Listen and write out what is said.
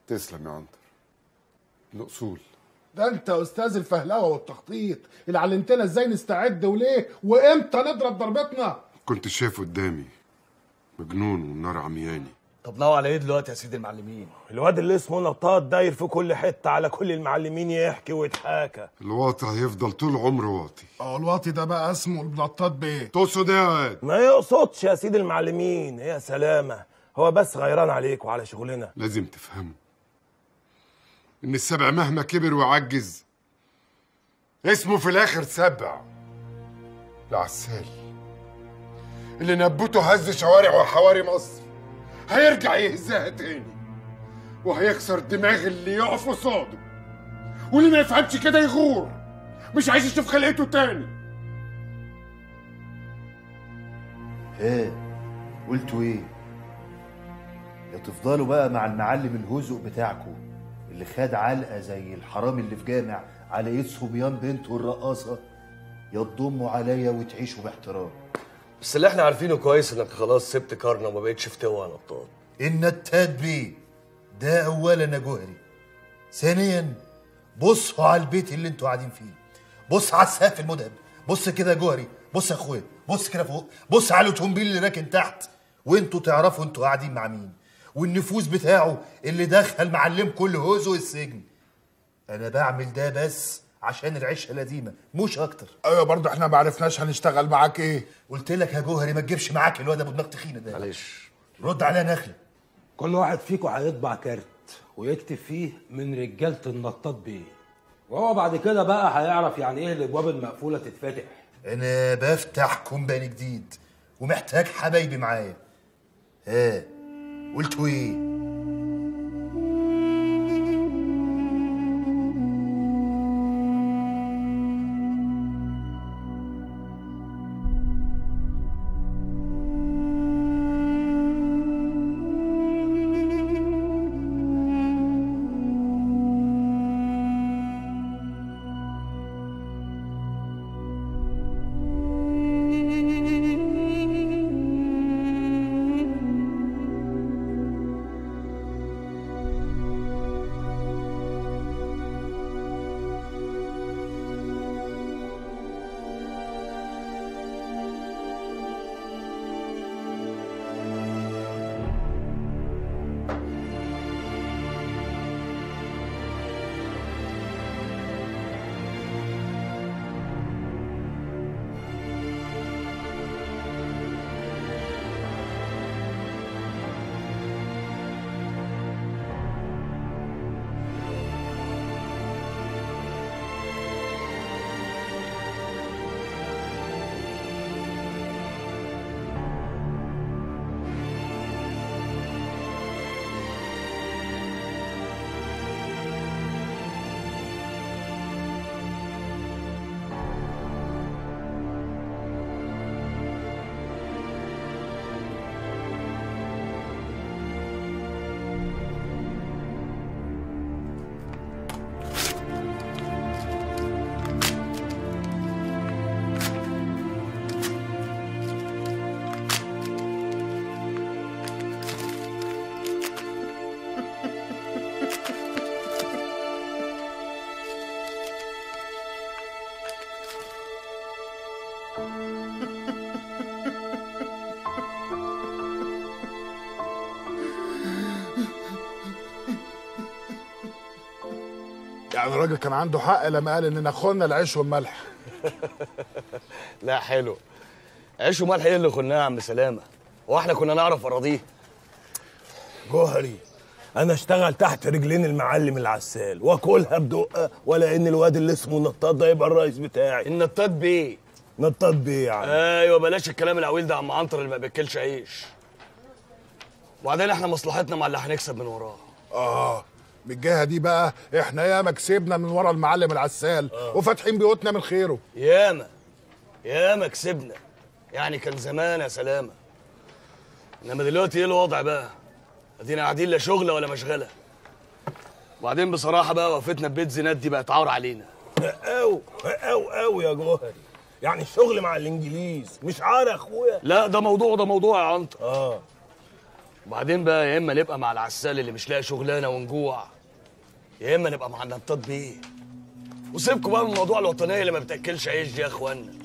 تسلم يا عنتر الاصول ده انت استاذ الفهلوه والتخطيط اللي علمتنا ازاي نستعد وليه وامتى نضرب ضربتنا كنت شايف قدامي مجنون والنار عمياني طب ناوي على ايه دلوقتي يا سيدي المعلمين الواد اللي اسمه نطاط داير في كل حته على كل المعلمين يحكي ويتحاكى الواطي هيفضل طول عمره واطي اه الواطي ده بقى اسمه البلاطات بيه تقصد ايه يا واد ما يقصدش يا سيدي المعلمين يا سلامه هو بس غيران عليك وعلى شغلنا لازم تفهموا ان السبع مهما كبر وعجز اسمه في الاخر سبع العسال اللي نبوته هز شوارع وحواري مصر هيرجع يهزها تاني وهيكسر دماغ اللي يقف قصاده واللي ما يفهمش كده يغور مش عايز يشوف خلقته تاني ايه قلتوا ايه يا تفضلوا بقى مع المعلم الهزق بتاعكم اللي خد علقه زي الحرامي اللي في جامع على ايد صبيان بنته الرقاصه يا تضموا عليا وتعيشوا باحترام بس اللي احنا عارفينه كويس انك خلاص سبت كارنا وما بقتش فتوى على نطاط النتات بيه ده اولا يا جوهري ثانيا بصوا على البيت اللي انتوا قاعدين فيه بص على السقف المذهب بص كده يا جوهري بص يا اخويا بص كده فوق بص على الاوتومبيل اللي راكن تحت وانتوا تعرفوا انتوا قاعدين مع مين والنفوذ بتاعه اللي دخل معلمكم الهوزو السجن انا بعمل ده بس عشان العيشه القديمه مش اكتر ايوه برضه احنا ما عرفناش هنشتغل معاك ايه قلت لك يا جوهري ما تجيبش معاك الواد ابو دماغ تخينه ده معلش رد عليا نخله كل واحد فيكم هيطبع كارت ويكتب فيه من رجاله النطاط بيه وهو بعد كده بقى هيعرف يعني ايه الابواب المقفوله تتفتح انا بفتح كومباني جديد ومحتاج حبايبي معايا ها قلتوا ايه يعني الراجل كان عنده حق لما قال اننا خنا العيش والملح لا حلو عيش وملح ايه اللي خناه يا عم سلامه هو احنا كنا نعرف اراضيه جوهري انا اشتغل تحت رجلين المعلم العسال واكلها بدقه ولا ان الواد اللي اسمه نطاط ده يبقى الرئيس بتاعي النطاط بيه نطاط بيه يا عم ايوه بلاش الكلام العويل ده يا عم عنتر اللي ما بياكلش عيش وبعدين احنا مصلحتنا مع اللي هنكسب من وراه اه من الجهه دي بقى احنا ياما كسبنا من ورا المعلم العسال وفاتحين بيوتنا من خيره ياما ياما كسبنا يعني كان زمان يا سلامه انما دلوقتي ايه الوضع بقى ادينا قاعدين لا شغله ولا مشغله وبعدين بصراحه بقى وقفتنا ببيت زينات دي بقت عار علينا او او او يا جوهري يعني الشغل مع الانجليز مش عار يا اخويا لا ده موضوع ده موضوع يا عنتر اه وبعدين بقى يا اما نبقى مع العسال اللي مش لاقي شغلانه ونجوع يا اما نبقى مع النطاط بيه وسيبكم بقى من موضوع الوطنيه اللي ما بتاكلش عيش دي يا اخوانا